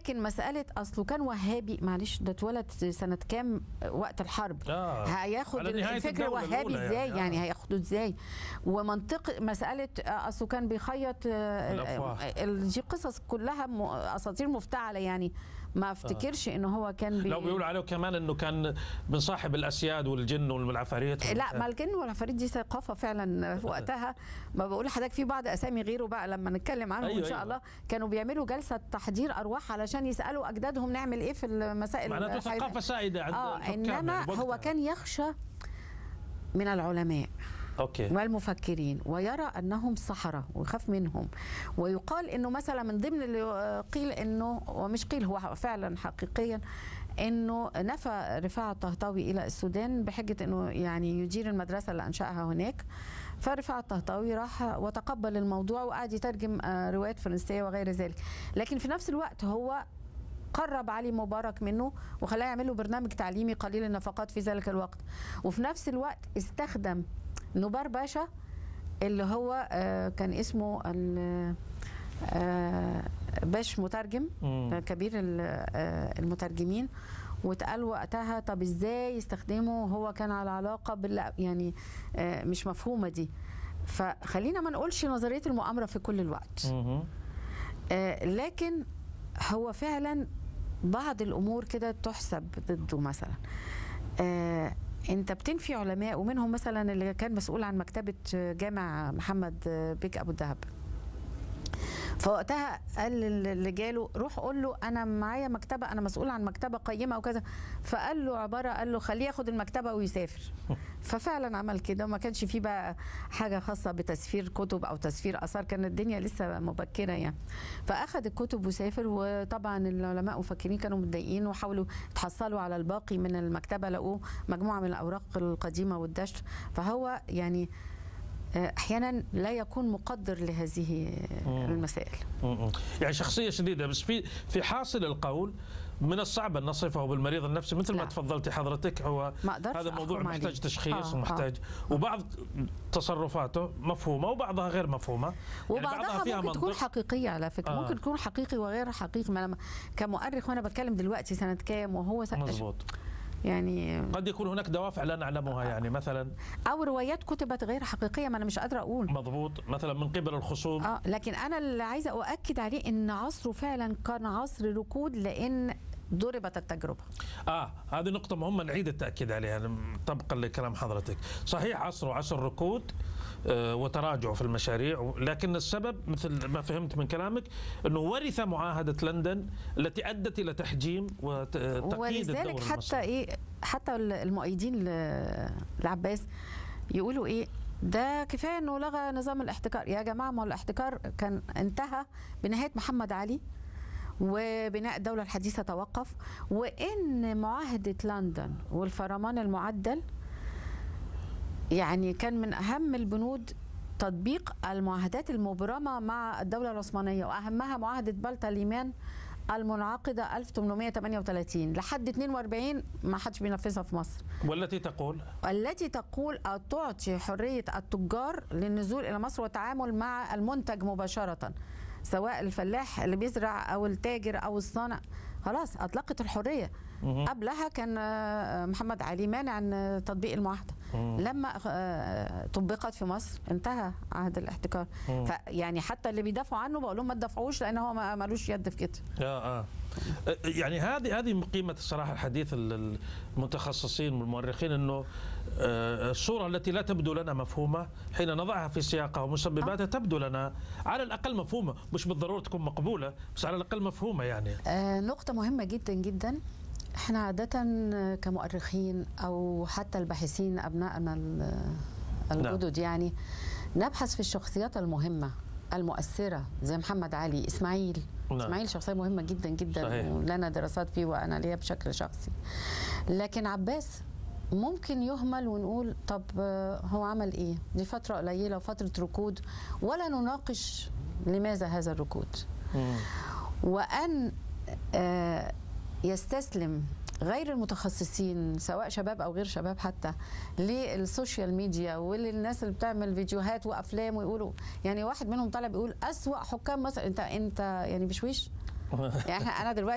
لكن مساله اصله كان وهابي معلش ده اتولد سنه كام وقت الحرب آه. هياخد على نهاية الفكر الدولة الوهابي الأولى ازاي يعني. يعني, آه. هياخده ازاي ومنطق مساله آه، اصله كان بيخيط آه، الأفواه. آه، دي قصص كلها م- اساطير مفتعله يعني ما افتكرش ان هو كان بي... لو بيقولوا عليه كمان انه كان من صاحب الاسياد والجن والعفاريت لا ما الجن والعفاريت دي ثقافه فعلا في وقتها ما بقول لحضرتك في بعض اسامي غيره بقى لما نتكلم عنهم أيوة ان شاء أيوة. الله كانوا بيعملوا جلسه تحضير ارواح علشان يسالوا اجدادهم نعمل ايه في المسائل معناته الحي- ثقافه سائده عند اه الحكام انما يعني هو بوقتها. كان يخشى من العلماء اوكي والمفكرين ويرى انهم سحره ويخاف منهم ويقال انه مثلا من ضمن اللي قيل انه ومش قيل هو فعلا حقيقيا انه نفى رفاعة الطهطاوي الى السودان بحجه انه يعني يدير المدرسه اللي انشاها هناك فرفاعة الطهطاوي راح وتقبل الموضوع وقعد يترجم آه، روايات فرنسيه وغير ذلك لكن في نفس الوقت هو قرب علي مبارك منه وخلاه يعمل له برنامج تعليمي قليل النفقات في ذلك الوقت وفي نفس الوقت استخدم نبار باشا اللي هو آه، كان اسمه ال- آه، باش مترجم مم. كبير ال- آه، المترجمين واتقال وقتها طب ازاي يستخدمه هو كان على علاقه بال يعني آه، مش مفهومه دي فخلينا ما نقولش نظريه المؤامره في كل الوقت مهم. آه، لكن هو فعلا بعض الامور كده تحسب ضده مثلا آه، انت بتنفي علماء ومنهم مثلا اللي كان مسؤول عن مكتبه جامع محمد بيك ابو الدهب فوقتها قال اللي جاله روح قول له انا معايا مكتبه انا مسؤول عن مكتبه قيمه وكذا فقال له عباره قال له خليه ياخد المكتبه ويسافر ففعلا عمل كده وما كانش فيه بقى حاجه خاصه بتسفير كتب او تسفير اثار كانت الدنيا لسه مبكره يعني فاخد الكتب وسافر وطبعا العلماء مفكرين كانوا متضايقين وحاولوا يتحصلوا على الباقي من المكتبه لقوه مجموعه من الاوراق القديمه والدشر فهو يعني آه، احيانا لا يكون مقدر لهذه المسائل مم. يعني شخصيه شديده بس في في حاصل القول من الصعب ان نصفه بالمريض النفسي مثل ما لا. تفضلتي حضرتك هو ما أقدرش هذا موضوع أحكم محتاج عليه. تشخيص آه، ومحتاج وبعض تصرفاته مفهومه وبعضها غير مفهومه يعني وبعضها فيها ممكن تكون منطق. حقيقية على فكرة آه. آه. ممكن تكون حقيقي وغير حقيقي ما أنا كمؤرخ وأنا بتكلم دلوقتي سنة كام وهو سنة مضبوط يعني قد يكون هناك دوافع لا نعلمها يعني مثلا أو روايات كتبت غير حقيقية ما أنا مش قادرة أقول مضبوط مثلا من قبل الخصوم اه لكن انا اللي عايزه اؤكد عليه ان عصره فعلا كان عصر ركود لان ضربت التجربه اه هذه نقطة مهمة نعيد التأكيد عليها طبقا لكلام حضرتك صحيح عصره عصر ركود آه، وتراجع في المشاريع لكن السبب مثل ما فهمت من كلامك انه ورث معاهدة لندن التي ادت الى تحجيم وتقييد الدور ولذلك حتى المصري ايه حتى المؤيدين ل- لعباس يقولوا ايه ده كفايه انه لغى نظام الاحتكار يا جماعه ما هو الاحتكار كان انتهى بنهايه محمد علي وبناء الدولة الحديثة توقف وإن معاهدة لندن والفرمان المعدل يعني كان من أهم البنود تطبيق المعاهدات المبرمة مع الدولة العثمانية وأهمها معاهدة بلطة ليمان المنعقدة 1838 لحد 42 ما حدش بينفذها في مصر والتي تقول التي تقول أو تعطي حرية التجار للنزول إلى مصر والتعامل مع المنتج مباشرة سواء الفلاح اللي بيزرع أو التاجر أو الصانع خلاص أطلقت الحرية مهم. قبلها كان آه، محمد علي مانع عن آه، تطبيق المعاهدة مم. لما آه، طبقت في مصر انتهى عهد الاحتكار مم. فيعني حتى اللي بيدافعوا عنه بقول لهم ما تدافعوش لان هو ما- ملوش يد في كده آه آه. يعني هذه هذه قيمة الصراحة الحديث ال- المتخصصين والمؤرخين انه آه، الصورة التي لا تبدو لنا مفهومة حين نضعها في سياقها ومسبباتها تبدو لنا على الأقل مفهومة مش بالضرورة تكون مقبولة بس على الأقل مفهومة يعني آه، نقطة مهمة جدا جدا احنا عادة كمؤرخين او حتى الباحثين ابنائنا ال- الجدد يعني نبحث في الشخصيات المهمة المؤثرة زي محمد علي اسماعيل نعم. اسماعيل شخصية مهمة جدا جدا صحيح. ولنا دراسات فيه وانا ليا بشكل شخصي لكن عباس ممكن يهمل ونقول طب آه، هو عمل ايه دي فترة قليلة وفترة ركود ولا نناقش لماذا هذا الركود مم. وان آه، يستسلم غير المتخصصين سواء شباب او غير شباب حتى للسوشيال ميديا وللناس اللي بتعمل فيديوهات وافلام ويقولوا يعني واحد منهم طالع بيقول اسوا حكام مصر انت انت يعني بشويش يعني احنا انا دلوقتي